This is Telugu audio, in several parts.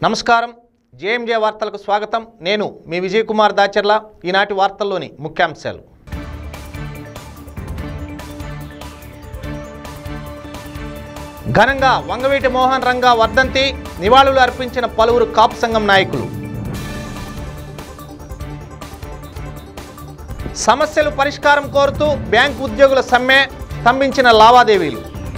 నమస్కారం జేఎంజే వార్తలకు స్వాగతం నేను మీ విజయ్ కుమార్ దాచర్ల ఈనాటి వార్తల్లోని ముఖ్యాంశాలు ఘనంగా వంగవీటి మోహన్ రంగా వర్ధంతి నివాళులు అర్పించిన పలువురు కాపు సంఘం నాయకులు సమస్యలు పరిష్కారం కోరుతూ బ్యాంకు ఉద్యోగుల సమ్మె స్తంభించిన లావాదేవీలు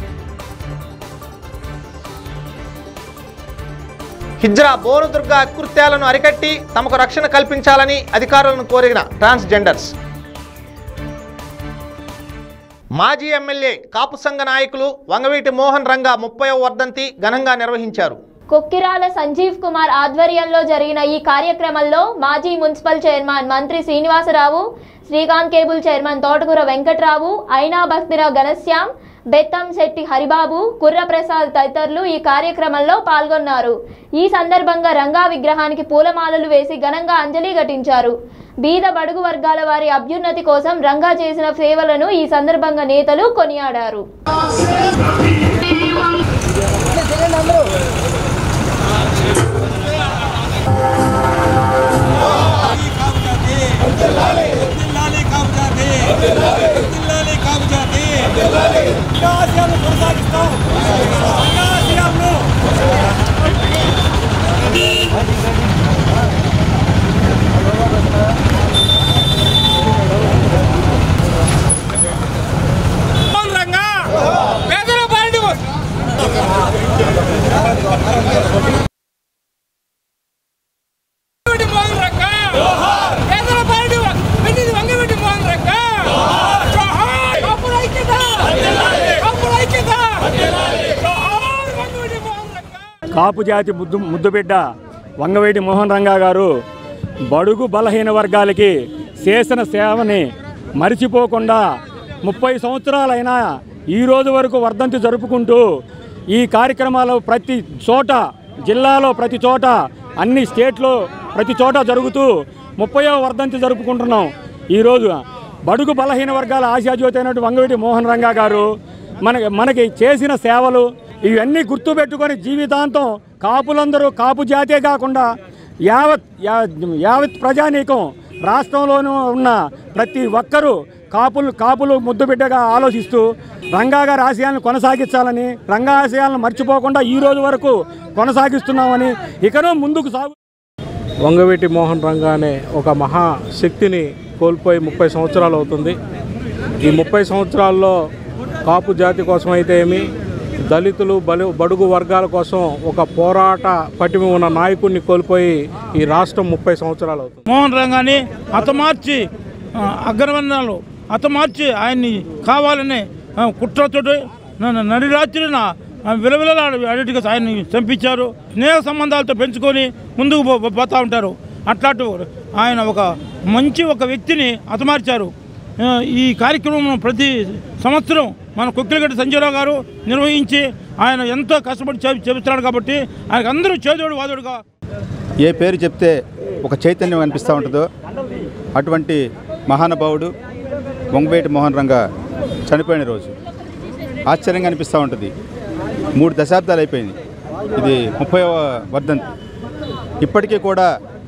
హిజ్రా బోరుదుర్గ అకృత్యాలను అరికట్టి తమకు రక్షణ కల్పించాలని అధికారులను కోరిన ట్రాన్స్జెండర్స్ మాజీ ఎమ్మెల్యే కాపు సంఘ నాయకులు వంగవీటి మోహన్ రంగా ముప్పైవ వర్ధంతి ఘనంగా నిర్వహించారు కొక్కిరాల సంజీవ్ కుమార్ ఆధ్వర్యంలో జరిగిన ఈ కార్యక్రమంలో మాజీ మున్సిపల్ చైర్మన్ మంత్రి శ్రీనివాసరావు శ్రీకాంత్ కేబుల్ చైర్మన్ తోటకూర వెంకట్రావు ఐనా భక్తిరావు ఘనశ్యాం బెత్తం శెట్టి హరిబాబు కుర్రప్రసాద్ తదితరులు ఈ కార్యక్రమంలో పాల్గొన్నారు ఈ సందర్భంగా రంగా విగ్రహానికి పూలమాలలు వేసి ఘనంగా అంజలి ఘటించారు బీద బడుగు వర్గాల వారి అభ్యున్నతి కోసం రంగా చేసిన సేవలను ఈ సందర్భంగా నేతలు కొనియాడారు జిల్లాలే కాపుజాతి జిల్లాలే కాపుజాతి ఆశయాలను కొనసాగిస్తాం ఆశయాలను రంగా పేదల పార్టీ వంగవీటి మోహన్ రంగా పేదల పార్టీ పెన్నిది వంగవీటి మోహన్ రంగా జోహార్ కాపుల ఐక్యత కాపుల ఐక్యత జోహార్ వంగవీటి మోహన్ రంగా కాపు జాతి ముద్దు ముద్దుబిడ్డ వంగవేటి మోహన్ రంగా గారు బడుగు బలహీన వర్గాలకి చేసిన సేవని మరిచిపోకుండా ముప్పై సంవత్సరాలైనా ఈ రోజు వరకు వర్ధంతి జరుపుకుంటూ ఈ కార్యక్రమాలు ప్రతి చోట జిల్లాలో ప్రతి చోట అన్ని స్టేట్లో ప్రతి చోట జరుగుతూ ముప్పయో వర్ధంతి జరుపుకుంటున్నాం ఈరోజు బడుగు బలహీన వర్గాల ఆశాజ్యోతి అయినటువంటి వంగవీటి మోహన్ రంగా గారు మనకి మనకి చేసిన సేవలు ఇవన్నీ గుర్తుపెట్టుకొని జీవితాంతం కాపులందరూ కాపు జాతే కాకుండా యావత్ యా- యావత్ ప్రజానీకం రాష్ట్రంలోనూ ఉన్న ప్రతి ఒక్కరూ కాపులు కాపులు ముద్దుబిడ్డగా ఆలోచిస్తూ రంగా గారి ఆశయాలను కొనసాగించాలని రంగా ఆశయాలను మర్చిపోకుండా ఈ రోజు వరకు కొనసాగిస్తున్నామని ఇకనూ ముందుకు సాగు వంగవీటి మోహన్ రంగా అనే ఒక మహాశక్తిని కోల్పోయి ముప్పై సంవత్సరాలు అవుతుంది ఈ ముప్పై సంవత్సరాల్లో కాపు జాతి కోసం అయితే ఏమి దళితులు బలు బడుగు వర్గాల కోసం ఒక పోరాట పటిమ ఉన్న నాయకుడిని కోల్పోయి ఈ రాష్ట్రం ముప్పై సంవత్సరాలు అవుతుంది మోహన్ రంగాన్ని హతమార్చి ఆ, అగ్రవర్ణాలు హతమార్చి ఆయన్ని కావాలని ఆ, కుట్రతోటి న- నడి రాత్రిన విలవిలలాడు అన్నిటిగా ఆయన్ని చంపించారు స్నేహ సంబంధాలతో పెంచుకొని ముందుకు పో- పోతా ఉంటారు అట్లాంటి ఆయన ఒక మంచి ఒక వ్యక్తిని హతమార్చారు ఆ, ఈ కార్యక్రమం ప్రతి సంవత్సరం మన కొక్కిలగడ్డ సంజయరావు గారు నిర్వహించి ఆయన ఎంతో కష్టపడి చెప్- చెబుతున్నాడు కాబట్టి ఆయనకు అందరూ చేదోడు వాదోడుగా ఏ పేరు చెప్తే ఒక చైతన్యం అనిపిస్తూ ఉంటుందో అటువంటి మహానుభావుడు వంగవేటి మోహన్ రంగా చనిపోయిన రోజు ఆశ్చర్యంగా అనిపిస్తూ ఉంటుంది మూడు దశాబ్దాలు అయిపోయింది ఇది ముప్పైవ వర్ధంతి ఇప్పటికీ కూడా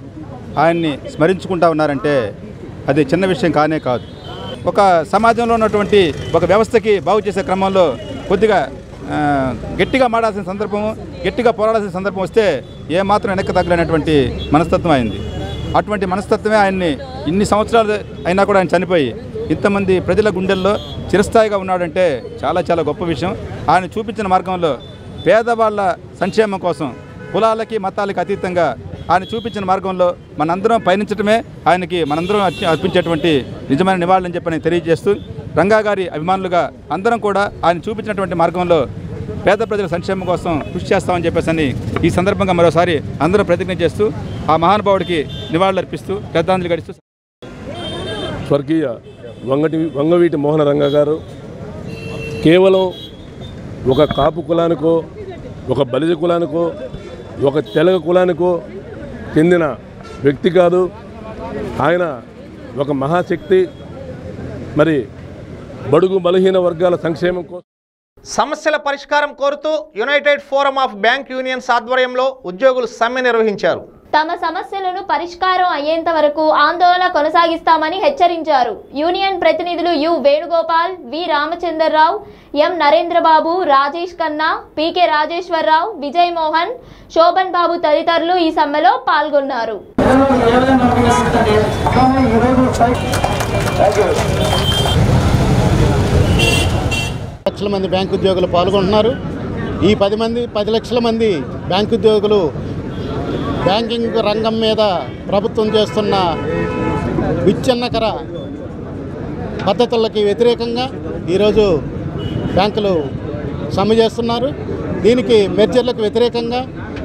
ఆయన్ని స్మరించుకుంటా ఉన్నారంటే అది చిన్న విషయం కానే కాదు ఒక సమాజంలో ఉన్నటువంటి ఒక వ్యవస్థకి బాగు చేసే క్రమంలో కొద్దిగా ఆ, గట్టిగా మాడాల్సిన సందర్భం గట్టిగా పోరాడాల్సిన సందర్భం వస్తే ఏమాత్రం వెనక్కి తగ్గలేనటువంటి మనస్తత్వం అయింది అటువంటి మనస్తత్వమే ఆయన్ని ఇన్ని సంవత్సరాలు అయినా కూడా ఆయన చనిపోయి ఇంతమంది ప్రజల గుండెల్లో చిరస్థాయిగా ఉన్నాడంటే చాలా చాలా గొప్ప విషయం ఆయన చూపించిన మార్గంలో పేదవాళ్ళ సంక్షేమం కోసం కులాలకి మతాలకి అతీతంగా ఆయన చూపించిన మార్గంలో మనందరం పయనించడమే ఆయనకి మనందరం అర్పి- అర్పించేటువంటి నిజమైన నివాళులని చెప్పి నేను తెలియజేస్తూ రంగా గారి అభిమానులుగా అందరం కూడా ఆయన చూపించినటువంటి మార్గంలో పేద ప్రజల సంక్షేమం కోసం కృషి చేస్తామని చెప్పేసి అని ఈ సందర్భంగా మరోసారి అందరూ ప్రతిజ్ఞ చేస్తూ ఆ మహానుభావుడికి నివాళులు అర్పిస్తూ శ్రద్ధాంజలి గడిస్తూ స్వర్గీయ వంగటి వంగవీటి మోహన రంగ గారు కేవలం ఒక కాపు కులానికో ఒక బలిజ కులానికో ఒక తెలగ కులానికో చెందిన వ్యక్తి కాదు ఆయన ఒక మహాశక్తి మరి బడుగు బలహీన వర్గాల సంక్షేమం కోసం సమస్యల పరిష్కారం కోరుతూ United Forum of Bank Unions ఆధ్వర్యంలో ఉద్యోగులు సమ్మె నిర్వహించారు తమ సమస్యలను పరిష్కారం అయ్యేంత వరకు ఆందోళన కొనసాగిస్తామని హెచ్చరించారు యూనియన్ ప్రతినిధులు U Venugopal V Ramachandra Rao M Narendra Babu Rajesh Khanna PK Rajeswara Rao Vijay Mohan Shoban Babu తదితరులు ఈ సమ్మెలో పాల్గొన్నారు లక్షల మంది బ్యాంకు ఉద్యోగులు పాల్గొంటున్నారు ఈ పది మంది పది లక్షల మంది బ్యాంకు ఉద్యోగులు బ్యాంకింగ్ రంగం మీద ప్రభుత్వం చేస్తున్న విచ్ఛిన్నకర పద్ధతులకి వ్యతిరేకంగా ఈరోజు బ్యాంకులు సమ్మె చేస్తున్నారు దీనికి మెర్జర్లకు వ్యతిరేకంగా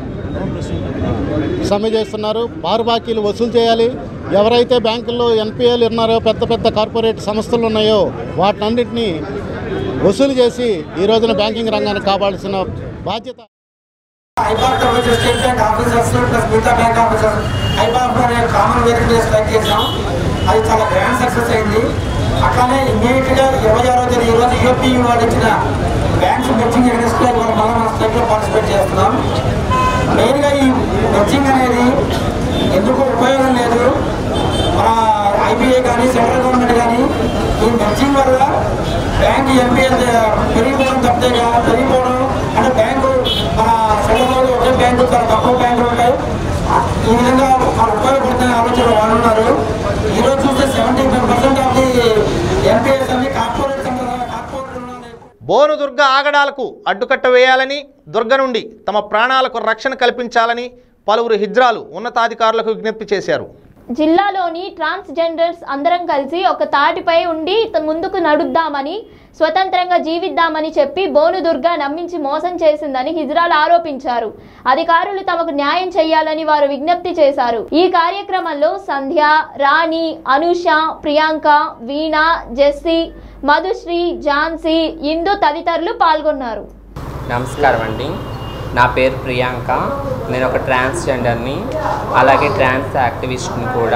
సమ్మె చేస్తున్నారు బారు బాకీలు వసూలు చేయాలి ఎవరైతే బ్యాంకుల్లో ఎన్పిఎల్ ఉన్నారో పెద్ద పెద్ద కార్పొరేట్ సంస్థలు ఉన్నాయో వాటినన్నింటినీ వసూలు చేసి ఈ రోజున బ్యాంకింగ్ రంగాన్ని కాపాడాల్సిన బాధ్యత ఐబార్ వచ్చి స్టేట్ బ్యాంక్ ఆఫీసర్స్ ప్లస్ మిగతా బ్యాంక్ ఆఫీసర్స్ ఐబార్ అనే కామన్ వేదిక స్ట్రైక్ చేసాం అది చాలా గ్రాండ్ సక్సెస్ అయింది అట్లానే ఇమీడియట్ గా ఇరవై ఆరో తేదీ ఈ రోజు యూపీయూ వాళ్ళు ఇచ్చిన బ్యాంక్స్ మెర్జింగ్ అగెన్స్ట్ మనం మళ్ళీ మన స్ట్రైక్ లో పార్టిసిపేట్ చేస్తున్నాం మెయిన్ గా ఈ మెర్జింగ్ అనేది ఎందుకు ఉపయోగం లేదు మన ఐబీఐ కానీ సెంట్రల్ గవర్నమెంట్ కానీ ఈ మెర్జింగ్ వల్ల బ్యాంక్ ఎంపీఎల్ పెరిగిపోవడం తప్పితే కాదు, పెరిగిపోవడం అంటే బ్యాంకు మన సెంట్రల్ ఒకే బ్యాంకు చాలా తక్కువ బ్యాంకులు ఉంటాయి ఈ విధంగా మనకు ఉపయోగపడుతున్న ఆలోచన వాళ్ళు ఉన్నారు ఈరోజు చూస్తే seventy five percent of the NPS అన్ని కార్పొరేట్ కార్పొరేట్ ఉన్నాయి బోను దుర్గ ఆగడాలకు అడ్డుకట్ట వేయాలని దుర్గ నుండి తమ ప్రాణాలకు రక్షణ కల్పించాలని పలువురు హిజ్రాలు ఉన్నతాధికారులకు విజ్ఞప్తి చేశారు జిల్లాలోని ట్రాన్స్జెండర్స్ అందరం కలిసి ఒక తాటిపై ఉండి త- ముందుకు నడుద్దామని స్వతంత్రంగా జీవిద్దామని చెప్పి బోనుదుర్గ నమ్మించి మోసం చేసిందని హిజ్రాల్ ఆరోపించారు అధికారులు తమకు న్యాయం చేయాలని వారు విజ్ఞప్తి చేశారు ఈ కార్యక్రమంలో సంధ్య రాణి అనుష ప్రియాంక వీణ జెస్సీ మధుశ్రీ ఝాన్సీ ఇందు తదితరులు పాల్గొన్నారు నమస్కారం అండి నా పేరు ప్రియాంక నేను ఒక ట్రాన్స్జెండర్ని అలాగే ట్రాన్స్ యాక్టివిస్ట్ని కూడా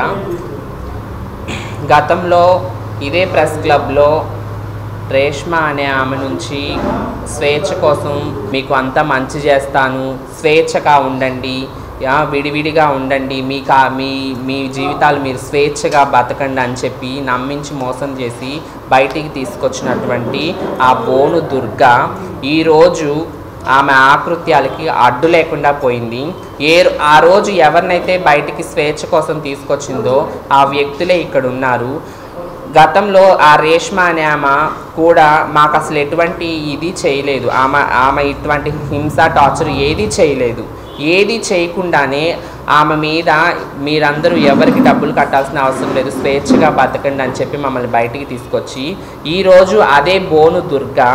గతంలో ఇదే ప్రెస్ క్లబ్లో రేష్మ అనే ఆమె నుంచి స్వేచ్ఛ కోసం మీకు అంతా మంచి చేస్తాను స్వేచ్ఛగా ఉండండి యా, విడివిడిగా ఉండండి మీ కా మీ మీ జీవితాలు మీరు స్వేచ్ఛగా బతకండి అని చెప్పి నమ్మించి మోసం చేసి బయటికి తీసుకొచ్చినటువంటి ఆ బోను దుర్గ ఈరోజు ఆమె ఆకృత్యాలకి అడ్డు లేకుండా పోయింది ఏ ఆ రోజు ఎవరినైతే బయటికి స్వేచ్ఛ కోసం తీసుకొచ్చిందో ఆ వ్యక్తులే ఇక్కడ ఉన్నారు గతంలో ఆ రేష్మ అనే ఆమె కూడా మాకు అసలు ఎటువంటి ఇది చేయలేదు ఆమె ఆమె ఇటువంటి హింస టార్చర్ ఏది చేయలేదు ఏది చేయకుండానే ఆమె మీద మీరందరూ ఎవరికి డబ్బులు కట్టాల్సిన అవసరం లేదు స్వేచ్ఛగా బతకండి అని చెప్పి మమ్మల్ని బయటికి తీసుకొచ్చి ఈరోజు అదే బోను దుర్గా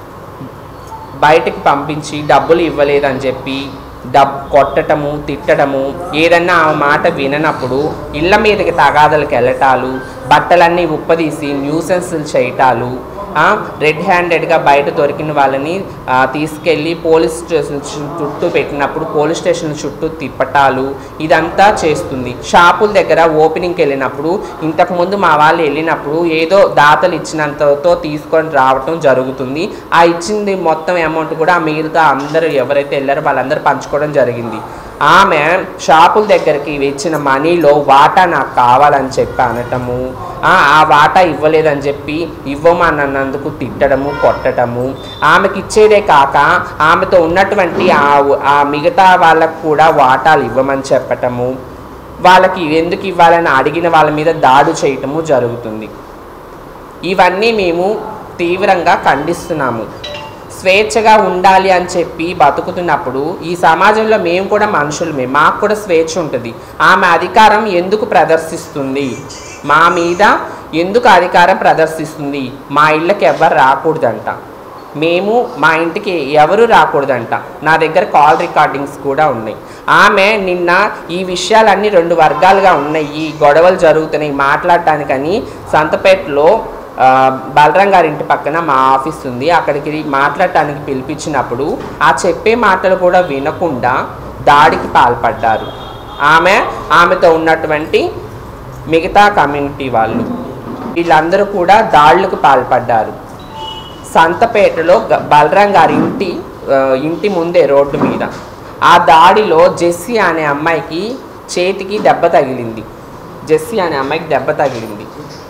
బయటికి పంపించి డబ్బులు ఇవ్వలేదని చెప్పి డబ్ కొట్టటము తిట్టడము ఏదన్నా ఆ మాట విననప్పుడు ఇళ్ళ మీదకి తగాదలకు వెళ్ళటాలు బట్టలన్నీ ఉప్పదీసి న్యూసెన్స్లు చేయటాలు రెడ్ హ్యాండెడ్గా బయట దొరికిన వాళ్ళని ఆ, తీసుకెళ్ళి పోలీస్ స్టేషన్ చు- చుట్టూ పెట్టినప్పుడు పోలీస్ స్టేషన్ చుట్టూ తిప్పటాలు ఇదంతా చేస్తుంది షాపుల దగ్గర ఓపెనింగ్కి వెళ్ళినప్పుడు ఇంతకుముందు మా వాళ్ళు వెళ్ళినప్పుడు ఏదో దాతలు ఇచ్చినంతతో తీసుకొని రావటం జరుగుతుంది ఆ ఇచ్చింది మొత్తం అమౌంట్ కూడా ఆ మిగతా అందరూ ఎవరైతే వెళ్ళారో వాళ్ళందరూ పంచుకోవడం జరిగింది ఆమె షాపుల దగ్గరికి ఇచ్చిన మనీలో వాటా నాకు కావాలని చెప్పి అనటము ఆ ఆ వాటా ఇవ్వలేదని చెప్పి ఇవ్వమన్నందుకు తిట్టడము కొట్టడము ఆమెకి ఇచ్చేదే కాక ఆమెతో ఉన్నటువంటి ఆ ఆ మిగతా వాళ్ళకు కూడా వాటాలు ఇవ్వమని చెప్పటము వాళ్ళకి ఎందుకు ఇవ్వాలని అడిగిన వాళ్ళ మీద దాడు చేయటము జరుగుతుంది ఇవన్నీ మేము తీవ్రంగా ఖండిస్తున్నాము స్వేచ్ఛగా ఉండాలి అని చెప్పి బతుకుతున్నప్పుడు ఈ సమాజంలో మేము కూడా మనుషులమే మాకు కూడా స్వేచ్ఛ ఉంటుంది ఆమె అధికారం ఎందుకు ప్రదర్శిస్తుంది మా మీద ఎందుకు అధికారం ప్రదర్శిస్తుంది మా ఇళ్ళకి ఎవరు రాకూడదంట మేము మా ఇంటికి ఎవరు రాకూడదంట నా దగ్గర కాల్ రికార్డింగ్స్ కూడా ఉన్నాయి ఆమె నిన్న ఈ విషయాలన్నీ రెండు వర్గాలుగా ఉన్నాయి గొడవలు జరుగుతున్నాయి మాట్లాడటానికని సంతపేటలో ఆ, బలరాం గారి ఇంటి పక్కన మా ఆఫీస్ ఉంది అక్కడికి మాట్లాడటానికి పిలిపించినప్పుడు ఆ చెప్పే మాటలు కూడా వినకుండా దాడికి పాల్పడ్డారు ఆమె ఆమెతో ఉన్నటువంటి మిగతా కమ్యూనిటీ వాళ్ళు వీళ్ళందరూ కూడా దాడులకు పాల్పడ్డారు సంతపేటలో గ- బలరాం గారి ఇంటి ఆ, ఇంటి ముందే రోడ్డు మీద ఆ దాడిలో జెస్సీ అనే అమ్మాయికి చేతికి దెబ్బ తగిలింది జెస్సీ అనే అమ్మాయికి దెబ్బ తగిలింది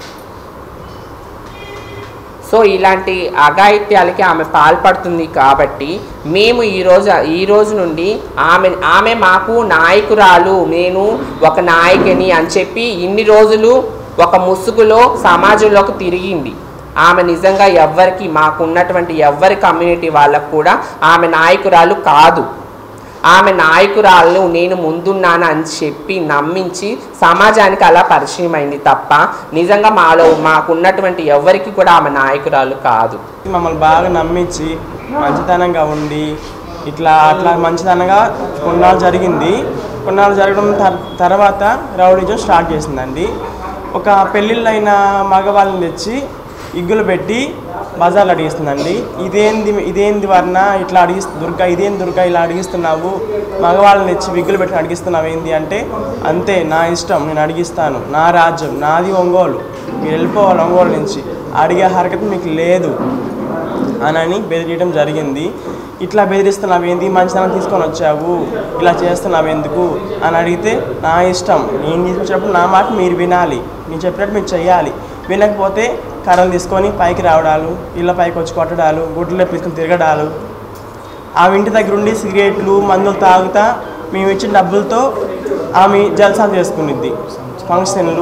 సో ఇలాంటి అఘాయిత్యాలకి ఆమె పాల్పడుతుంది కాబట్టి మేము ఈ రోజు ఈ రోజు నుండి ఆమె ఆమె మాకు నాయకురాలు నేను ఒక నాయకిని అని చెప్పి ఇన్ని రోజులు ఒక ముసుగులో సమాజంలోకి తిరిగింది ఆమె నిజంగా ఎవ్వరికి మాకున్నటువంటి ఎవ్వరి కమ్యూనిటీ వాళ్ళకు కూడా ఆమె నాయకురాలు కాదు ఆమె నాయకురాలను నేను ముందున్నాను అని చెప్పి నమ్మించి సమాజానికి అలా పరిచయం అయింది తప్ప నిజంగా మాలో మాకున్నటువంటి ఎవ్వరికి కూడా ఆమె నాయకురాలు కాదు మమ్మల్ని బాగా నమ్మించి మంచితనంగా ఉండి ఇట్లా అట్లా మంచితనంగా కొన్నాళ్ళు జరిగింది కొన్నాళ్ళు జరగడం తర్- తర్వాత రౌడీజం స్టార్ట్ చేసిందండి ఒక పెళ్ళిళ్ళైన మగవాళ్ళని తెచ్చి ఇగ్గులు పెట్టి బజార్లు అడిగిస్తుందండి ఇదేంది ఇదేంది వర్ణ ఇట్లా అడిగిస్తు దుర్గా ఇదేం దుర్గా ఇలా అడిగిస్తున్నావు మగవాళ్ళని తెచ్చి విగ్గులు పెట్టి అడిగిస్తున్నావు ఏంది అంటే అంతే నా ఇష్టం నేను అడిగిస్తాను నా రాజ్యం నాది ఒంగోలు మీరు వెళ్ళిపోవాలి ఒంగోలు నుంచి అడిగే హరకత మీకు లేదు అని బెదిరియడం జరిగింది ఇట్లా బెదిరిస్తున్నావు ఏంది మంచితనం తీసుకొని వచ్చావు ఇలా చేస్తున్నావు ఎందుకు అని అడిగితే నా ఇష్టం నేను తీసుకొచ్చినప్పుడు నా మాట మీరు వినాలి నేను చెప్పినట్టు మీరు చెయ్యాలి వినకపోతే కర్రలు తీసుకొని పైకి రావడాలు ఇళ్ళ పైకి వచ్చి కొట్టడాలు గుడ్లు తీసుకొని తిరగడాలు ఆమె ఇంటి దగ్గర ఉండి సిగరెట్లు మందులు తాగుతా మేము ఇచ్చిన డబ్బులతో ఆమె జల్సాలు చేసుకునిద్ది ఫంక్షన్లు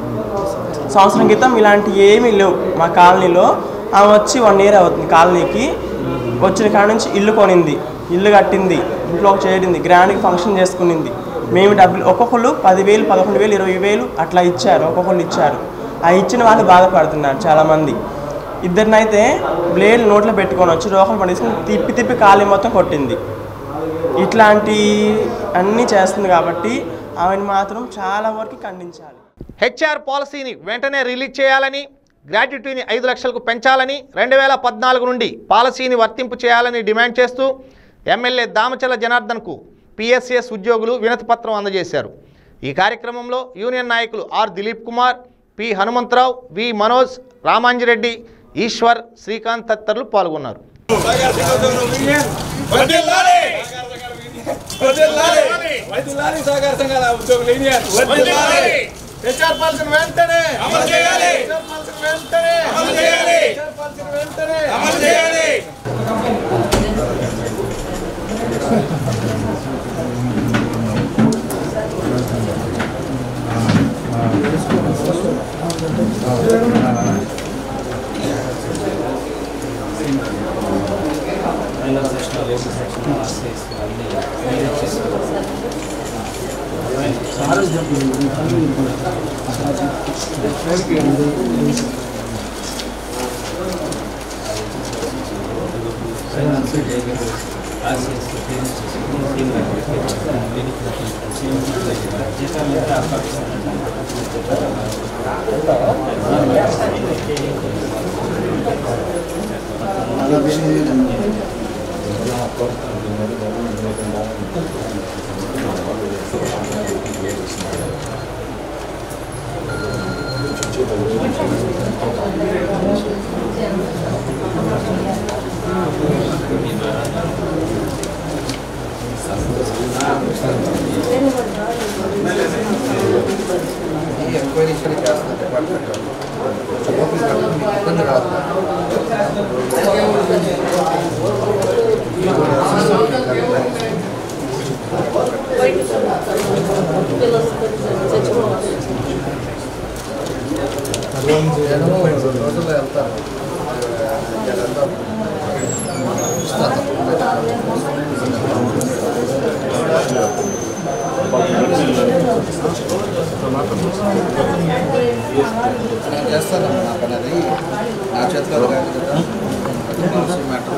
సంవత్సరం క్రితం ఇలాంటి ఏమీ లేవు మా కాలనీలో ఆమె వచ్చి వన్ ఇయర్ అవుతుంది కాలనీకి వచ్చిన కాడ నుంచి ఇల్లు కొనింది ఇల్లు కట్టింది ఇంట్లోకి చేరింది గ్రాండ్కి ఫంక్షన్ చేసుకునింది మేము డబ్బులు ఒక్కొక్కరు పదివేలు పదకొండు వేలు ఇరవై వేలు అట్లా ఇచ్చారు ఒక్కొక్కరు ఇచ్చారు ఆ ఇచ్చిన వాళ్ళు బాధపడుతున్నారు చాలామంది ఇద్దరినైతే బ్లేడ్ నోట్లో పెట్టుకొని వచ్చి రోకలు పండించుకుని తిప్పి తిప్పి కాలి మొత్తం కొట్టింది ఇట్లాంటి అన్నీ చేస్తుంది కాబట్టి ఆమెను మాత్రం చాలా వరకు ఖండించాలి హెచ్ఆర్ పాలసీని వెంటనే రిలీజ్ చేయాలని గ్రాట్యుటీని ఐదు లక్షలకు పెంచాలని రెండు వేల పద్నాలుగు నుండి పాలసీని వర్తింపు చేయాలని డిమాండ్ చేస్తూ ఎమ్మెల్యే దామచల జనార్దన్కు పిఎస్ఎస్ ఉద్యోగులు వినతిపత్రం అందజేశారు ఈ కార్యక్రమంలో యూనియన్ నాయకులు R Dilip Kumar P Hanumantharao V Manoj Ramanjireddy Eshwar Srikanth తదితరులు పాల్గొన్నారు నేను చేస్తాను నా పని అది నా చేతిలో కాదు కదా అది పాలసీ మ్యాటర్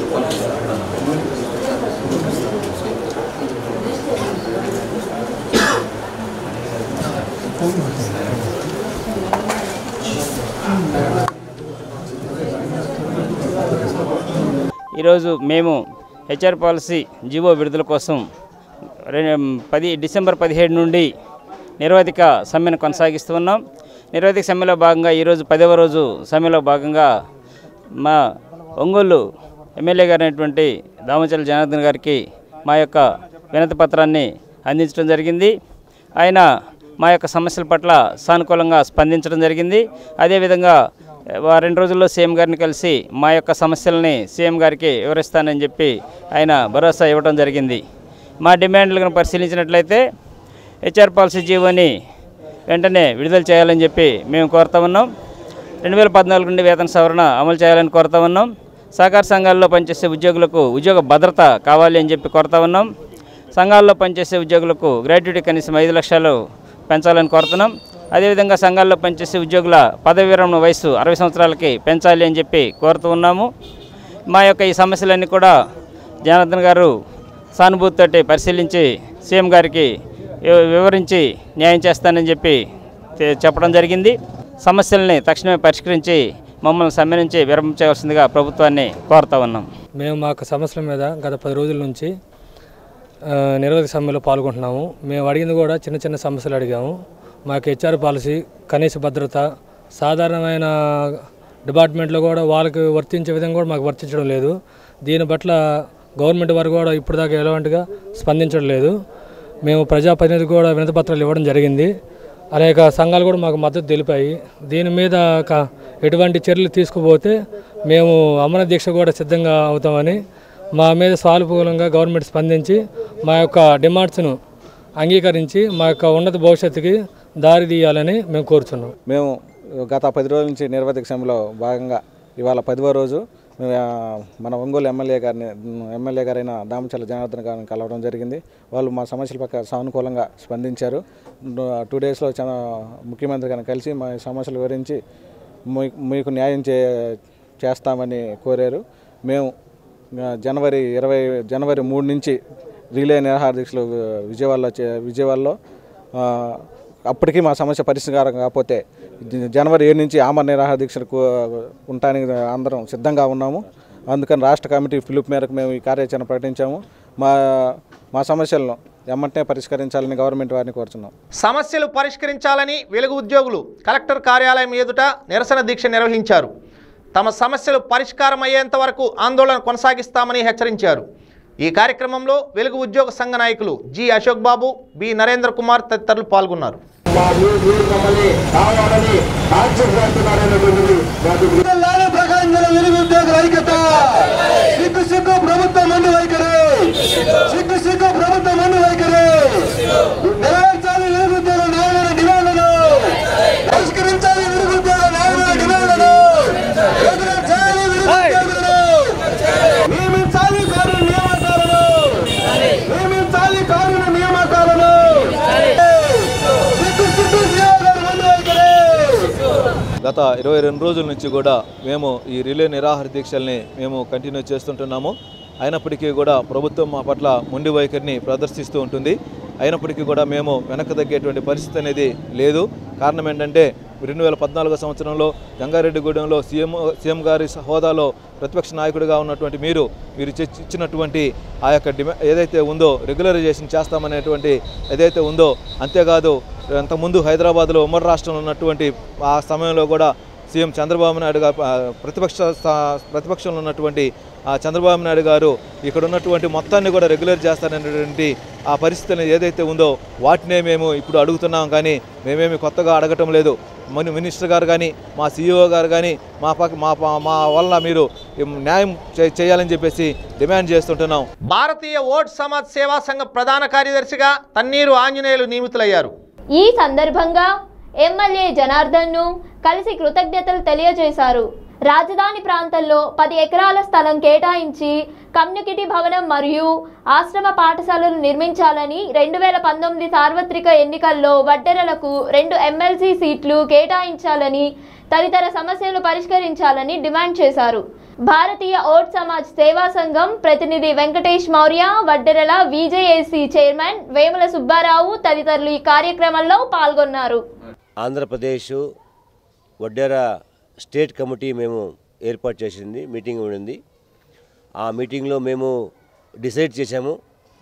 ఈరోజు మేము హెచ్ఆర్ పాలసీ జీవో విడుదల కోసం రె- పది డిసెంబర్ పదిహేడు నుండి నిరవధిక సమ్మెను కొనసాగిస్తూ ఉన్నాం నిరవధిక సమ్మెలో భాగంగా ఈరోజు పదవ రోజు సమ్మెలో భాగంగా మా ఒంగోలు ఎమ్మెల్యే గారైనటువంటి దామచల జనార్దన్ గారికి మా యొక్క వినతి పత్రాన్ని అందించడం జరిగింది ఆయన మా యొక్క సమస్యల పట్ల సానుకూలంగా స్పందించడం జరిగింది అదేవిధంగా ఆ రెండు రోజుల్లో సీఎం గారిని కలిసి మా యొక్క సమస్యలని సీఎం గారికి వివరిస్తానని చెప్పి ఆయన భరోసా ఇవ్వడం జరిగింది మా డిమాండ్లను పరిశీలించినట్లయితే హెచ్ఆర్ పాలసీ జీవోని వెంటనే విడుదల చేయాలని చెప్పి మేము కోరుతా ఉన్నాం రెండు వేల పద్నాలుగు నుండి వేతన సవరణ అమలు చేయాలని కోరుతా ఉన్నాం సహకార సంఘాల్లో పనిచేసే ఉద్యోగులకు ఉద్యోగ భద్రత కావాలి అని చెప్పి కోరుతా ఉన్నాం సంఘాల్లో పనిచేసే ఉద్యోగులకు గ్రాట్యుటీ కనీసం ఐదు లక్షలు పెంచాలని కోరుతున్నాం అదేవిధంగా సంఘాల్లో పనిచేసే ఉద్యోగుల పదవి విరమణ వయసు అరవై సంవత్సరాలకి పెంచాలి అని చెప్పి కోరుతూ ఉన్నాము మా యొక్క ఈ సమస్యలన్నీ కూడా జనార్దన్ గారు సానుభూతితోటి పరిశీలించి సీఎం గారికి వివ- వివరించి న్యాయం చేస్తానని చెప్పి తె- చెప్పడం జరిగింది సమస్యల్ని తక్షణమే పరిష్కరించి మమ్మల్ని సమ్మె నుంచి విరమించవలసిందిగా ప్రభుత్వాన్ని కోరుతా ఉన్నాం మేము మా యొక్క సమస్యల మీద గత పది రోజుల నుంచి ఆ, నిరవధిక సమ్మెలో పాల్గొంటున్నాము మేము అడిగింది కూడా చిన్న చిన్న సమస్యలు అడిగాము మాకు హెచ్ఆర్ పాలసీ కనీస భద్రత సాధారణమైన డిపార్ట్మెంట్లో కూడా వాళ్ళకి వర్తించే విధంగా కూడా మాకు వర్తించడం లేదు దీని పట్ల గవర్నమెంట్ వారు కూడా ఇప్పటిదాకా ఎలాంటిగా స్పందించడం లేదు మేము ప్రజాప్రతినిధి కూడా వినతిపత్రాలు ఇవ్వడం జరిగింది అనేక సంఘాలు కూడా మాకు మద్దతు తెలిపాయి దీని మీద క- ఎటువంటి చర్యలు తీసుకుపోతే మేము అమర దీక్ష కూడా సిద్ధంగా అవుతామని మా మీద సానుకూలంగా గవర్నమెంట్ స్పందించి మా యొక్క డిమాండ్స్ను అంగీకరించి మా యొక్క ఉన్నత భవిష్యత్తుకి దారి తీయాలని మేము కోరుచున్నాం మేము గత పది రోజుల నుంచి నిరవధిక సమ్మెలో భాగంగా ఇవాళ పదివ రోజు మేము, ఆ, మన ఒంగోలు ఎమ్మెల్యే గారిని ఎమ్మెల్యే గారైన దామచల జనార్దన్ గారిని కలవడం జరిగింది వాళ్ళు మా సమస్యల పక్క సానుకూలంగా స్పందించారు టూ డేస్లో చాలా ముఖ్యమంత్రి గారిని కలిసి మా సమస్యలు వివరించి మీ- మీకు న్యాయం చే చేస్తామని కోరారు మేము ఆ, జనవరి ఇరవై జనవరి మూడు నుంచి రిలే నిరాహార దీక్షలు విజయవాడలో చే- విజయవాడలో ఆ, అప్పటికీ మా సమస్య పరిష్కారం కాకపోతే జ- జనవరి ఏడు నుంచి ఆమర నిరాహార దీక్షలకు ఉండటానికి అందరం సిద్ధంగా ఉన్నాము అందుకని రాష్ట్ర కమిటీ పిలుపు మేరకు మేము ఈ కార్యాచరణ ప్రకటించాము మా మా సమస్యలను ఎమ్మటే పరిష్కరించాలని గవర్నమెంట్ వారిని కోరుతున్నాం సమస్యలు పరిష్కరించాలని వెలుగు ఉద్యోగులు కలెక్టర్ కార్యాలయం ఎదుట నిరసన దీక్ష నిర్వహించారు తమ సమస్యలు పరిష్కారం అయ్యేంత వరకు ఆందోళన కొనసాగిస్తామని హెచ్చరించారు ఈ కార్యక్రమంలో వెలుగు ఉద్యోగ సంఘ నాయకులు జి అశోక్ బాబు బి నరేంద్ర కుమార్ తదితరులు పాల్గొన్నారు సిగ్గు సిగ్గు ప్రభుత్వం మండి వైఖరి సిగ్గు సిగ్గు ప్రభుత్వం మండి వైఖరి నెరవేర్చాలి నిరుద్యోగ న్యాయమైన డిమాండ్లను పరిష్కరించాలి నిరుద్యోగ న్యాయమైన డిమాండ్లను ఎదురించాలి నిరుద్యోగులను నియమించాలి కారుణ నియామకాలను నియమించాలి కారుణ నియామకాలను సిగ్గు సిగ్గు సీఎం గారి మండి వైఖరి గత ఇరవై రెండు రోజుల నుంచి కూడా మేము ఈ రిలే నిరాహార దీక్షల్ని మేము కంటిన్యూ చేస్తుంటున్నాము అయినప్పటికీ కూడా ప్రభుత్వం మా పట్ల మొండి వైఖరిని ప్రదర్శిస్తూ ఉంటుంది అయినప్పటికీ కూడా మేము వెనక్కి తగ్గేటువంటి పరిస్థితి అనేది లేదు కారణం ఏంటంటే రెండు వేల పద్నాలుగో సంవత్సరంలో జంగారెడ్డిగూడెంలో సీఎం సీఎం గారి హోదాలో ప్రతిపక్ష నాయకుడిగా ఉన్నటువంటి మీరు మీరు ఇచ్చి- ఇచ్చినటువంటి ఆ యొక్క డిమా ఏదైతే ఉందో రెగ్యులరైజేషన్ చేస్తామనేటువంటి ఏదైతే ఉందో అంతేకాదు అంతకుముందు హైదరాబాద్లో ఉమ్మడి రాష్ట్రంలో ఉన్నటువంటి ఆ సమయంలో కూడా సీఎం చంద్రబాబు నాయుడు గారు ఆ, ప్రతిపక్ష స్థా- ప్రతిపక్షంలో ఉన్నటువంటి ఆ చంద్రబాబు నాయుడు గారు ఇక్కడ ఉన్నటువంటి మొత్తాన్ని కూడా రెగ్యులర్ చేస్తారనేటువంటి ఆ పరిస్థితిని ఏదైతే ఉందో వాటినే మేము ఇప్పుడు అడుగుతున్నాం కానీ మేమేమి కొత్తగా అడగటం లేదు మన మినిస్టర్ గారు కానీ మా సీఈఓ గారు కానీ మా పక్క మా మా- మా వల్ల మీరు న్యాయం చే- చేయాలని చెప్పేసి డిమాండ్ చేస్తుంటున్నాం భారతీయ ఓట్ సమాజ్ సేవా సంఘ ప్రధాన కార్యదర్శిగా తన్నీరు ఆంజనేయులు నియమితులయ్యారు ఈ సందర్భంగా ఎమ్మెల్యే జనార్దన్ను కలిసి కృతజ్ఞతలు తెలియజేశారు రాజధాని ప్రాంతంలో పది ఎకరాల స్థలం కేటాయించి కమ్యూనిటీ భవనం మరియు ఆశ్రమ పాఠశాలలు నిర్మించాలని రెండు వేల పంతొమ్మిది సార్వత్రిక ఎన్నికల్లో వడ్డెరలకు రెండు ఎమ్మెల్సీ సీట్లు కేటాయించాలని తదితర సమస్యలు పరిష్కరించాలని డిమాండ్ చేశారు భారతీయ ఓట్ సమాజ్ సేవా సంఘం ప్రతినిధి వెంకటేష్ మౌర్య వడ్డెరల విజేఏసీ చైర్మన్ వేముల సుబ్బారావు తదితరులు ఈ కార్యక్రమంలో పాల్గొన్నారు ఆంధ్రప్రదేశ్ వడ్డేర స్టేట్ కమిటీ మేము ఏర్పాటు చేసింది మీటింగ్ ఉండింది ఆ మీటింగ్లో మేము డిసైడ్ చేశాము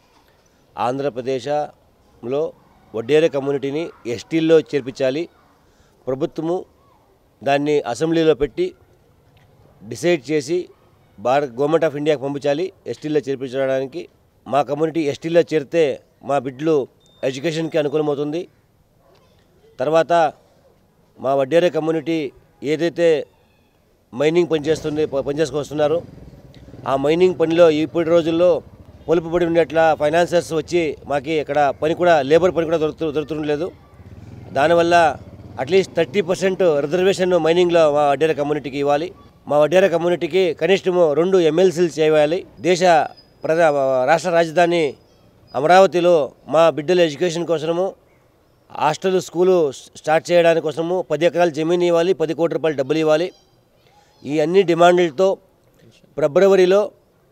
ఆంధ్రప్రదేశ్లో వడ్డేర కమ్యూనిటీని ఎస్టీల్లో చేర్పించాలి ప్రభుత్వము దాన్ని అసెంబ్లీలో పెట్టి డిసైడ్ చేసి భారత్ గవర్నమెంట్ ఆఫ్ ఇండియాకి పంపించాలి ఎస్టీలో చేర్పించడానికి మా కమ్యూనిటీ ఎస్టీలో చేరితే మా బిడ్డలు ఎడ్యుకేషన్కి అనుకూలమవుతుంది తర్వాత మా వడ్డేరే కమ్యూనిటీ ఏదైతే మైనింగ్ పని చేస్తుంది ప- పని చేసుకొస్తున్నారో ఆ మైనింగ్ పనిలో ఇప్పటి రోజుల్లో పొలుపుబడి ఉండేట్ల ఫైనాన్సర్స్ వచ్చి మాకి ఇక్కడ పని కూడా లేబర్ పని కూడా దొరుకుతు దొరుకుతుండలేదు దానివల్ల అట్లీస్ట్ థర్టీ పర్సెంట్ రిజర్వేషన్ మైనింగ్లో మా వడ్డేర కమ్యూనిటీకి ఇవ్వాలి మా వడ్డేర కమ్యూనిటీకి కనిష్టము రెండు ఎమ్మెల్సీలు చేయాలి దేశ ప్రజా రాష్ట్ర రాజధాని అమరావతిలో మా బిడ్డల ఎడ్యుకేషన్ కోసము హాస్టల్ స్కూలు స్టార్ట్ చేయడానికి కోసము పది ఎకరాల జమీన్ ఇవ్వాలి పది కోట్ల రూపాయలు డబ్బులు ఇవ్వాలి ఈ అన్ని డిమాండ్లతో ఫిబ్రవరిలో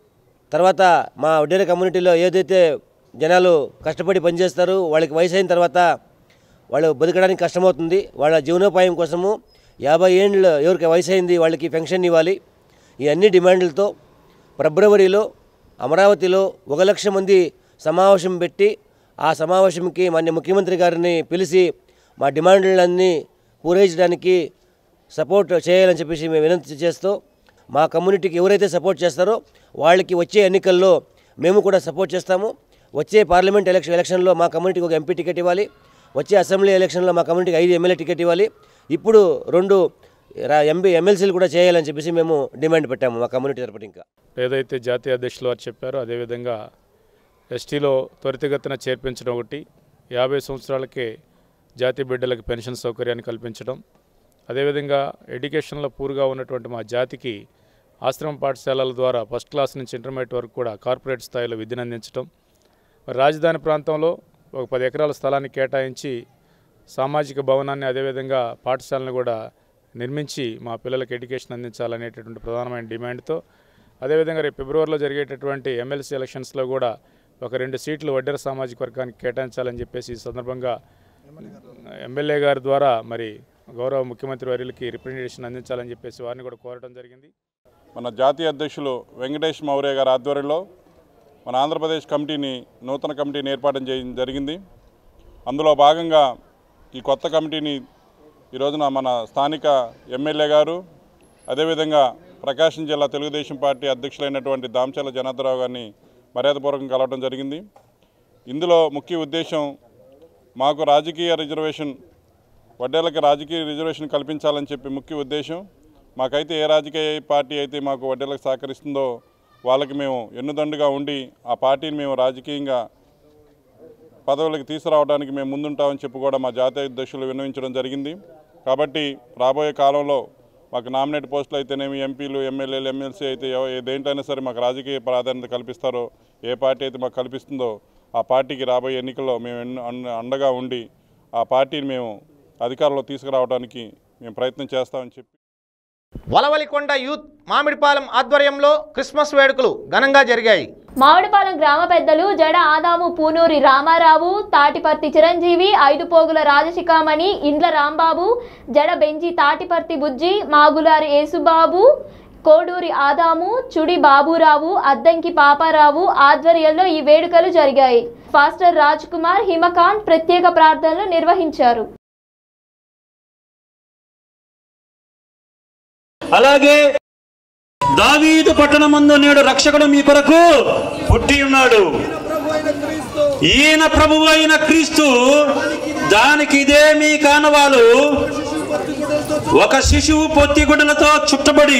తర్వాత మా వడ్డేర కమ్యూనిటీలో ఏదైతే జనాలు కష్టపడి పనిచేస్తారో వాళ్ళకి వయసు అయిన తర్వాత వాళ్ళు బతకడానికి కష్టమవుతుంది వాళ్ళ జీవనోపాయం కోసము యాభై ఏళ్ళు ఎవరికి వయసు అయింది వాళ్ళకి పెన్షన్ ఇవ్వాలి ఈ అన్ని డిమాండ్లతో ఫిబ్రవరిలో అమరావతిలో ఒక లక్ష మంది సమావేశం పెట్టి ఆ సమావేశంకి మాన్య ముఖ్యమంత్రి గారిని పిలిచి మా డిమాండ్లన్నీ పూరించడానికి సపోర్ట్ చేయాలని చెప్పేసి మేము వినంతి చేస్తూ మా కమ్యూనిటీకి ఎవరైతే సపోర్ట్ చేస్తారో వాళ్ళకి వచ్చే ఎన్నికల్లో మేము కూడా సపోర్ట్ చేస్తాము వచ్చే పార్లమెంట్ ఎలక్షన్ ఎలక్షన్లో మా కమ్యూనిటీకి ఒక ఎంపీ టికెట్ ఇవ్వాలి వచ్చే అసెంబ్లీ ఎలక్షన్లో మా కమ్యూనిటీకి ఐదు ఎమ్మెల్యే టికెట్ ఇవ్వాలి ఇప్పుడు రెండు రా- ఎంపీ ఎమ్మెల్సీలు కూడా చేయాలని చెప్పేసి మేము డిమాండ్ పెట్టాము మా కమ్యూనిటీ తరపున ఇంకా ఏదైతే జాతీయ అధ్యక్షులు వారు చెప్పారో అదేవిధంగా ఎస్టీలో త్వరితగతిన చేర్పించడం ఒకటి యాభై సంవత్సరాలకే జాతీయ బిడ్డలకు పెన్షన్ సౌకర్యాన్ని కల్పించడం అదేవిధంగా ఎడ్యుకేషన్లో పూర్గా ఉన్నటువంటి మా జాతికి ఆశ్రమ పాఠశాలల ద్వారా ఫస్ట్ క్లాస్ నుంచి ఇంటర్మీడియట్ వరకు కూడా కార్పొరేట్ స్థాయిలో విద్యను అందించడం మరి రాజధాని ప్రాంతంలో ఒక పది ఎకరాల స్థలాన్ని కేటాయించి సామాజిక భవనాన్ని అదేవిధంగా పాఠశాలను కూడా నిర్మించి మా పిల్లలకు ఎడ్యుకేషన్ అందించాలనేటటువంటి ప్రధానమైన డిమాండ్తో అదేవిధంగా రేపు ఫిబ్రవరిలో జరిగేటటువంటి ఎమ్మెల్సీ ఎలక్షన్స్లో కూడా ఒక రెండు సీట్లు వడ్డెర సామాజిక వర్గానికి కేటాయించాలని చెప్పేసి ఈ సందర్భంగా ఎమ్మెల్యే గారి ద్వారా మరి గౌరవ ముఖ్యమంత్రి వర్యులకి రిప్రజెంటేషన్ అందించాలని చెప్పేసి వారిని కూడా కోరడం జరిగింది మన జాతీయ అధ్యక్షులు వెంకటేష్ మౌర్య గారి ఆధ్వర్యంలో మన ఆంధ్రప్రదేశ్ కమిటీని నూతన కమిటీని ఏర్పాటు చేయడం జరిగింది అందులో భాగంగా ఈ కొత్త కమిటీని ఈ రోజున మన స్థానిక ఎమ్మెల్యే గారు అదేవిధంగా ప్రకాశం జిల్లా తెలుగుదేశం పార్టీ అధ్యక్షులైనటువంటి దామచల జనార్దరావు గారిని మర్యాదపూర్వకంగా కలవడం జరిగింది ఇందులో ముఖ్య ఉద్దేశం మాకు రాజకీయ రిజర్వేషన్ వడ్డేళ్ళకి రాజకీయ రిజర్వేషన్ కల్పించాలని చెప్పి ముఖ్య ఉద్దేశం మాకైతే ఏ రాజకీయ పార్టీ అయితే మాకు వడ్డేళ్ళకి సహకరిస్తుందో వాళ్ళకి మేము ఎన్నుదండుగా ఉండి ఆ పార్టీని మేము రాజకీయంగా పదవులకు తీసుకురావడానికి మేము ముందుంటామని చెప్పి కూడా మా జాతీయ అధ్యక్షులు విన్నవించడం జరిగింది కాబట్టి రాబోయే కాలంలో మాకు నామినేట్ పోస్టులు అయితేనేమి ఎంపీలు ఎమ్మెల్యేలు ఎమ్మెల్సీ అయితే ఎవ- ఏ దేంట్లైనా సరే మాకు రాజకీయ ప్రాధాన్యత కల్పిస్తారో ఏ పార్టీ అయితే మాకు కల్పిస్తుందో ఆ పార్టీకి రాబోయే ఎన్నికల్లో మేము ఎన్- అన్- అండగా ఉండి ఆ పార్టీని మేము అధికారంలో తీసుకురావడానికి మేము ప్రయత్నం చేస్తామని చెప్పి వలవలికొండ యూత్ మామిడిపాలెం ఆధ్వర్యంలో క్రిస్మస్ వేడుకలు ఘనంగా జరిగాయి మామిడిపాలెం గ్రామ పెద్దలు జడ ఆదాము పూనూరి రామారావు తాటిపర్తి చిరంజీవి ఐదు పోగుల రాజశిఖామణి ఇండ్ల రాంబాబు జడ బెంజి తాటిపర్తి బుజ్జి మాగులారి యేసుబాబు కోడూరి ఆదాము చుడి బాబురావు అద్దంకి పాపారావు ఆధ్వర్యంలో ఈ వేడుకలు జరిగాయి ఫాస్టర్ రాజ్ కుమార్ హిమకాంత్ ప్రత్యేక ప్రార్థనలు నిర్వహించారు అలాగే దావీదు పట్టణమందు నేడు రక్షకుడు మీ కొరకు పుట్టి ఉన్నాడు ఈయన ప్రభువు అయిన క్రీస్తు దానికి ఇదే మీ కానవాలు ఒక శిశువు పొత్తిగుడ్డలతో చుట్టబడి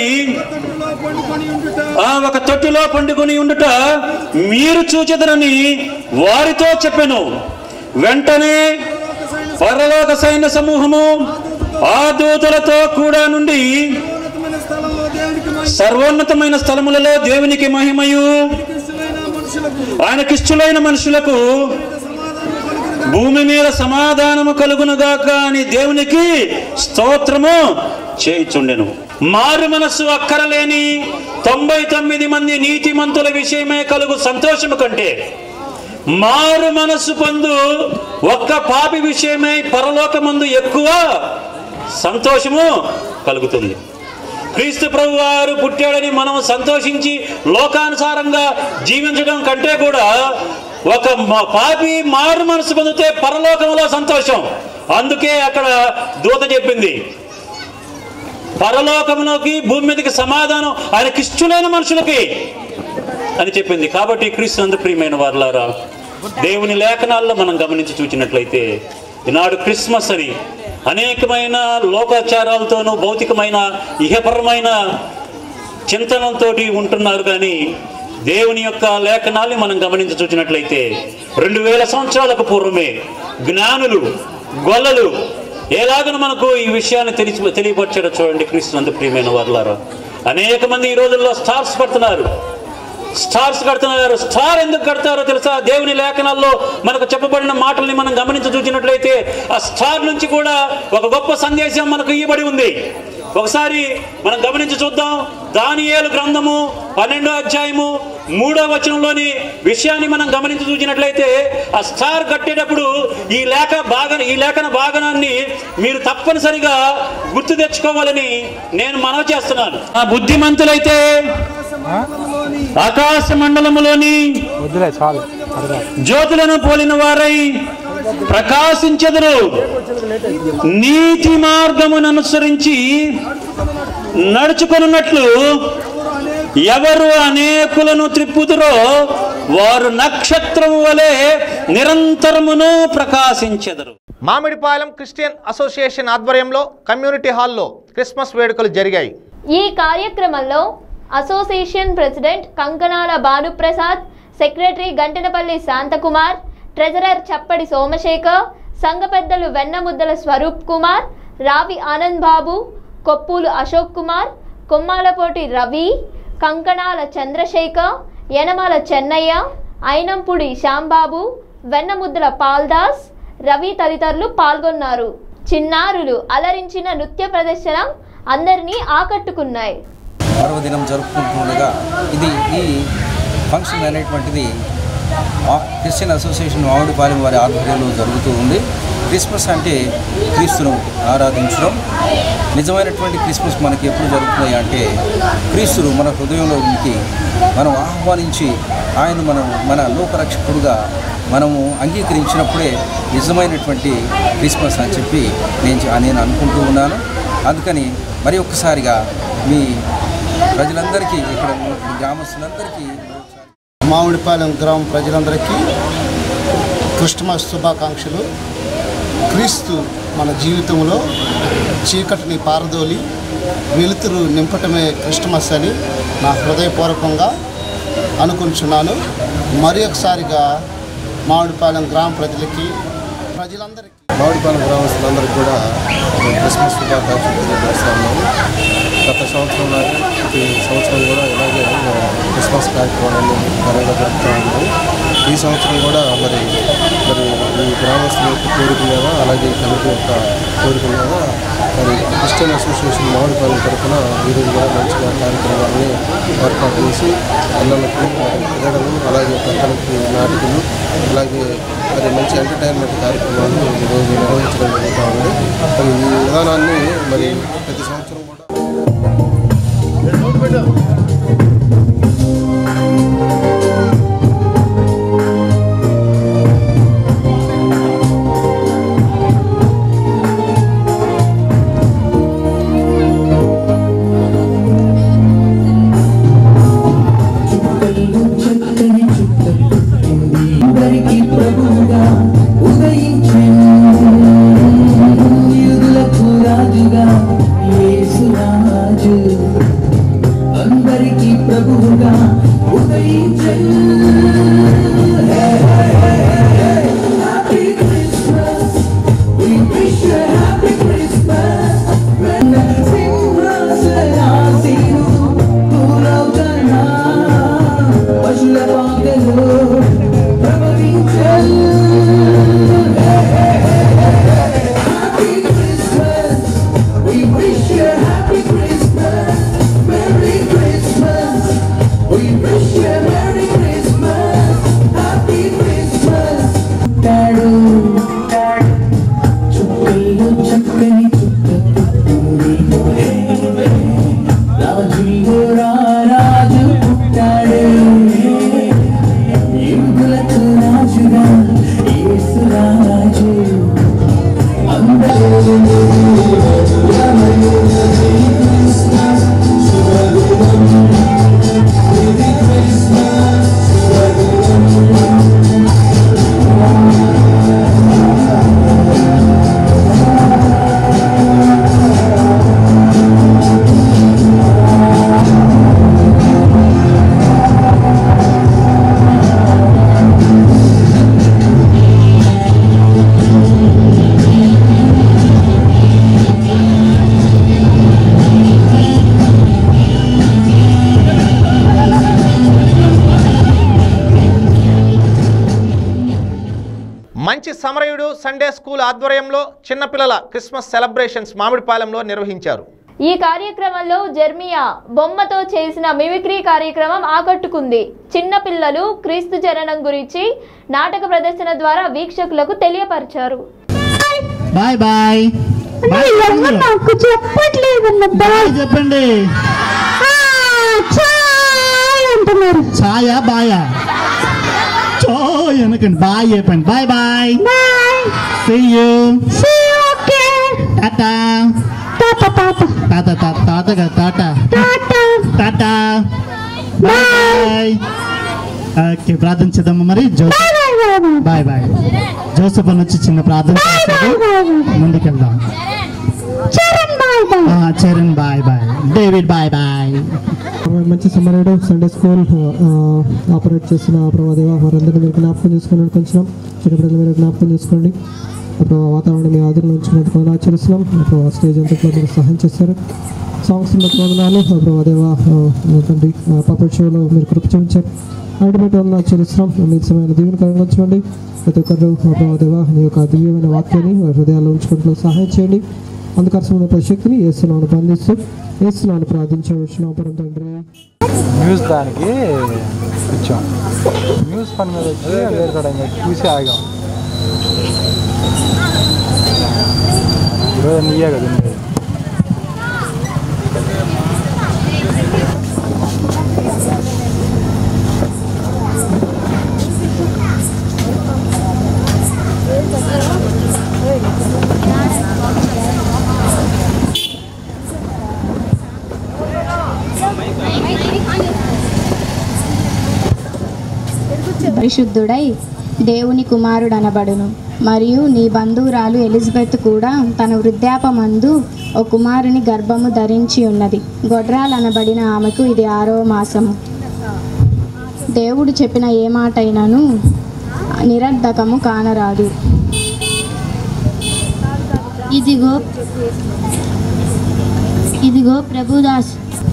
ఆ ఒక తొట్టులో పండుకొని ఉండుట మీరు చూచెదరని వారితో చెప్పెను వెంటనే పరలోక సైన్య సమూహము ఆ దూతలతో కూడా నుండి సర్వోన్నతమైన స్థలములలో దేవునికి మహిమయు ఆయనకిష్టులైన మనుషులకు భూమి మీద సమాధానము కలుగునుగాక అని దేవునికి స్తోత్రము చేయుచుండెను మారు మనస్సు అక్కరలేని తొంభై తొమ్మిది మంది నీతిమంతుల విషయమే కలుగు సంతోషము కంటే మారు మనస్సు పొందు ఒక్క పాపి విషయమై పరలోకమందు ఎక్కువ సంతోషము కలుగుతుంది క్రీస్తు ప్రభు వారు పుట్టాడని మనం సంతోషించి లోకానుసారంగా జీవించడం కంటే కూడా ఒక మ- పాపి మారు మనసు పొందితే పరలోకంలో సంతోషం అందుకే అక్కడ దూత చెప్పింది పరలోకంలోకి భూమి మీదకి సమాధానం ఆయనకి ఇష్టమైన మనుషులకి అని చెప్పింది కాబట్టి క్రీస్తు అందు ప్రియమైన వారులారా దేవుని లేఖనాల్లో మనం గమనించి చూచినట్లయితే ఈనాడు క్రిస్మస్ అని అనేకమైన లోకాచారాలతోనూ భౌతికమైన ఇహపరమైన చింతనలతో ఉంటున్నారు కానీ దేవుని యొక్క లేఖనాల్ని మనం గమనించి చూసినట్లయితే రెండు వేల సంవత్సరాలకు పూర్వమే జ్ఞానులు గొల్లలు ఎలాగను మనకు ఈ విషయాన్ని తెలిసి తెలియపరచారో చూడండి క్రీస్తు అంత ప్రియమైన వారులారా అనేక మంది ఈ రోజుల్లో స్టార్స్ పడుతున్నారు స్టార్స్ కడుతున్నారు స్టార్ ఎందుకు కడతారో తెలుసా దేవుని లేఖనాల్లో మనకు చెప్పబడిన మాటల్ని మనం గమనించి చూసినట్లయితే ఆ స్టార్ నుంచి కూడా ఒక గొప్ప సందేశం మనకు ఇవ్వబడి ఉంది ఒకసారి మనం గమనించి చూద్దాం దానియేలు గ్రంథము పన్నెండో అధ్యాయము మూడో వచనంలోని విషయాన్ని మనం గమనించి చూసినట్లయితే ఆ స్టార్ కట్టేటప్పుడు ఈ లేఖ భాగ ఈ లేఖన భాగనాన్ని మీరు తప్పనిసరిగా గుర్తు తెచ్చుకోవాలని నేను మనవి చేస్తున్నాను ఆ బుద్ధిమంతులైతే ఆకాశ మండలములోని జ్యోతులను పోలిన వారై ప్రకాశించెదరు నీతి మార్గమును అనుసరించి నడుచుకొనున్నట్లు ఎవరు అనేకులను త్రిప్పుదురో వారు నక్షత్రము వలె నిరంతరమును ప్రకాశించెదరు మామిడిపాలెం క్రిస్టియన్ అసోసియేషన్ ఆధ్వర్యంలో కమ్యూనిటీ హాల్లో క్రిస్మస్ వేడుకలు జరిగాయి ఈ కార్యక్రమంలో association president Kankanala Bhanuprasad secretary Gantanapalli Shanthakumar treasurer Chappadi Somashekar సంఘ పెద్దలు వెన్నముద్దల స్వరూప్ కుమార్ రావి ఆనంద్ బాబు కొప్పులు అశోక్ కుమార్ కొమ్మాలపోటి రవి కంకణాల చంద్రశేఖర్ యనమాల చెన్నయ్య అయినంపుడి శ్యాంబాబు వెన్నముద్దల పాల్దాస్ రవి తదితరులు పాల్గొన్నారు చిన్నారులు అలరించిన నృత్య ప్రదర్శన అందరినీ ఆకట్టుకున్నాయి పర్వదినం జరుపుకుంటుండగా ఇది ఈ ఫంక్షన్ అనేటువంటిది ఆ- క్రిస్టియన్ అసోసియేషన్ మామిడిపాలెం వారి ఆధ్వర్యంలో జరుగుతూ ఉంది క్రిస్మస్ అంటే క్రీస్తును ఆరాధించడం నిజమైనటువంటి క్రిస్మస్ మనకి ఎప్పుడు జరుగుతున్నాయి అంటే క్రీస్తును మన హృదయంలోకి మనం ఆహ్వానించి ఆయన మనం మన లోకరక్షకుడుగా మనము అంగీకరించినప్పుడే నిజమైనటువంటి క్రిస్మస్ అని చెప్పి నేను చ- నేను అనుకుంటూ ఉన్నాను అందుకని మరి ఒక్కసారిగా మీ ప్రజలందరికీ ఇక్కడ ఉన్న గ్రామస్తులందరికీ మామిడిపాలెం గ్రామ ప్రజలందరికీ క్రిస్టమస్ శుభాకాంక్షలు క్రీస్తు మన జీవితంలో చీకటిని పారదోలి వెలుతురు నింపటమే క్రిస్టమస్ అని నా హృదయపూర్వకంగా అనుకుంటున్నాను మరి ఒకసారిగా మామిడిపాలెం గ్రామ ప్రజలకి ప్రజలందరికీ మామిడిపాలెం గ్రామస్తులందరికీ కూడా క్రిస్మస్ శుభాకాంక్షలు తెలియజేస్తా ఉన్నాము గత సంవత్సరం లాగా ఈ సంవత్సరం కూడా ఇలాగే మనం క్రిస్మస్ కార్యక్రమాలన్నీ ఘనంగా జరుపుతూ ఉన్నాము ఈ సంవత్సరం కూడా మరి మరి ఈ గ్రామస్తుల యొక్క కోరిక మీద అలాగే ఈ కమిటీ యొక్క కోరిక మీద మరి క్రిస్టియన్ అసోసియేషన్ మామిడిపాలెం తరఫున ఈరోజు కూడా మంచిగా కార్యక్రమాలని ఏర్పాటు చేసి పిల్లలకి మరి క్రీడలు అలాగే పెద్దలకి నాటికలు అలాగే మరి మంచి ఎంటర్టైన్మెంట్ కార్యక్రమాలు ఈరోజు నిర్వహించడం జరుగుతూ ఉంది మరి ఈ విధానాన్ని మరి ప్రతి సంవత్సరం కూడా అందరికీ ప్రభువుగా ఉదయించెను యుగులకు రాజుగా యేసురాజు అందరి మంచి సమరయుడు సండే స్కూల్ ఆధ్వర్యంలో చిన్నపిల్లల క్రిస్మస్ సెలబ్రేషన్స్ మామిడిపాలెంలో నిర్వహించారు ఈ కార్యక్రమంలో జర్మియా బొమ్మతో చేసిన మిమిక్రీ కార్యక్రమం ఆకట్టుకుంది చిన్నపిల్లలు క్రీస్తు జననం గురించి నాటక ప్రదర్శన ద్వారా వీక్షకులకు తెలియపరిచారు బాయ్ బాయ్ నాకు చెప్పట్లేదు బాయ్ చెప్పండి అంటున్నారు ఛాయ బాయా చో వెనకండి బాయ్ చెప్పండి bye bye bye see you okay tata తాత తాత తాత తాత తాత కదా టాటా టాటా బాయ్ ఓకే ప్రార్థన చేద్దామా మరి జోసెఫ్ బాయ్ బాయ్ జోసెఫ్ అని వచ్చి చిన్న ప్రార్థన చేస్తాడు ముందుకెళ్దాం చరణ్ బాయ్ బాయ్ ఆ, Charan bye bye David bye bye మంచి సమరయుడు సండే స్కూల్ ఆ, ఆపరేట్ చేస్తున్న ప్రభాదేవ వారందరినీ మీరు జ్ఞాపకం చేసుకుని కొంచెం చిన్నపిల్లలు మీరు జ్ఞాపకం చేసుకోండి అప్పుడు వాతావరణం మీ ఆధీనంలో ఉంచుకున్నట్టు మనం ఆచరిస్తున్నాం అప్పుడు స్టేజ్ అంతా కూడా మీరు సహాయం చేశారు సాంగ్స్ ఉన్నట్టు వందనాలు ప్రభాదేవ తండ్రి పపెట్ షోలో మీరు కృప చూపించారు అల్టిమేట్ వందలు ఆచరిస్తున్నాం మీ సమయాన్ని దీవెనకరంగా ఉంచండి ప్రతి ఒక్కరు ప్రభాదేవ మీ యొక్క దివ్యమైన వాక్యాన్ని వారి హృదయాల్లో ఉంచుకుంటూ సహాయం చేయండి అందుకోసమైన ప్రశక్తిని ఏస్తున్నాను బంధిస్తూ ఏస్తున్నాను ప్రార్థించే విషయం పరం తండ్రి న్యూస్ దానికి ఇచ్చాం న్యూస్ పని మీద వచ్చి వేరే కాడ ఇంకా చూసి ఆగాం ఈరోజు నీయే కదా ఉండేది. పరిశుద్ధుడై దేవుని కుమారుడనబడును మరియు నీ బంధువురాలు ఎలిజబెత్ కూడా తన వృద్ధాపమందు ఓ కుమారుని గర్భము ధరించి ఉన్నది గొడ్రాలనబడిన ఆమెకు ఇది ఆరో మాసము దేవుడు చెప్పిన ఏ మాటైనను నిరర్ధకము కానరాదు ఇదిగో ఇదిగో ప్రభుదాస్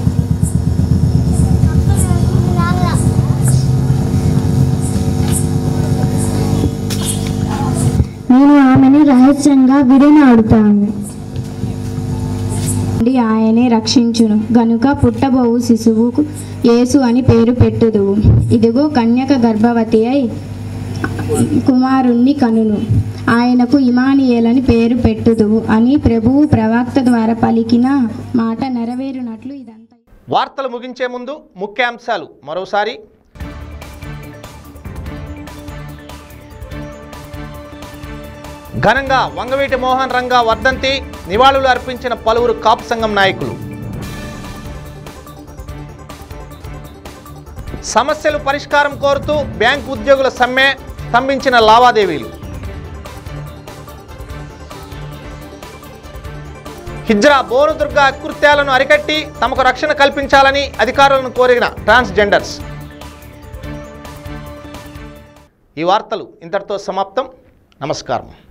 నేను ఆమెను రహస్యంగా విడనాడుతాను నుండి ఆయనే రక్షించును గనుక పుట్టబోవు శిశువుకు యేసు అని పేరు పెట్టుదువు ఇదిగో కన్యక గర్భవతి అయి కుమారుణ్ణి కనును ఆయనకు ఇమానియేలని పేరు పెట్టుదువు అని ప్రభువు ప్రవక్త ద్వారా పలికిన మాట నెరవేరునట్లు ఇదంతా వార్తలు ముగించే ముందు ముఖ్యాంశాలు మరోసారి ఘనంగా వంగవీటి మోహన్ రంగా వర్ధంతి నివాళులు అర్పించిన పలువురు కాపు సంఘం నాయకులు సమస్యలు పరిష్కారం కోరుతూ బ్యాంకు ఉద్యోగుల సమ్మె స్తంభించిన లావాదేవీలు హిజ్రా బోరుదుర్గ అకృత్యాలను అరికట్టి తమకు రక్షణ కల్పించాలని అధికారులను కోరిన ట్రాన్స్జెండర్స్ ఈ వార్తలు ఇంతటితో సమాప్తం నమస్కారం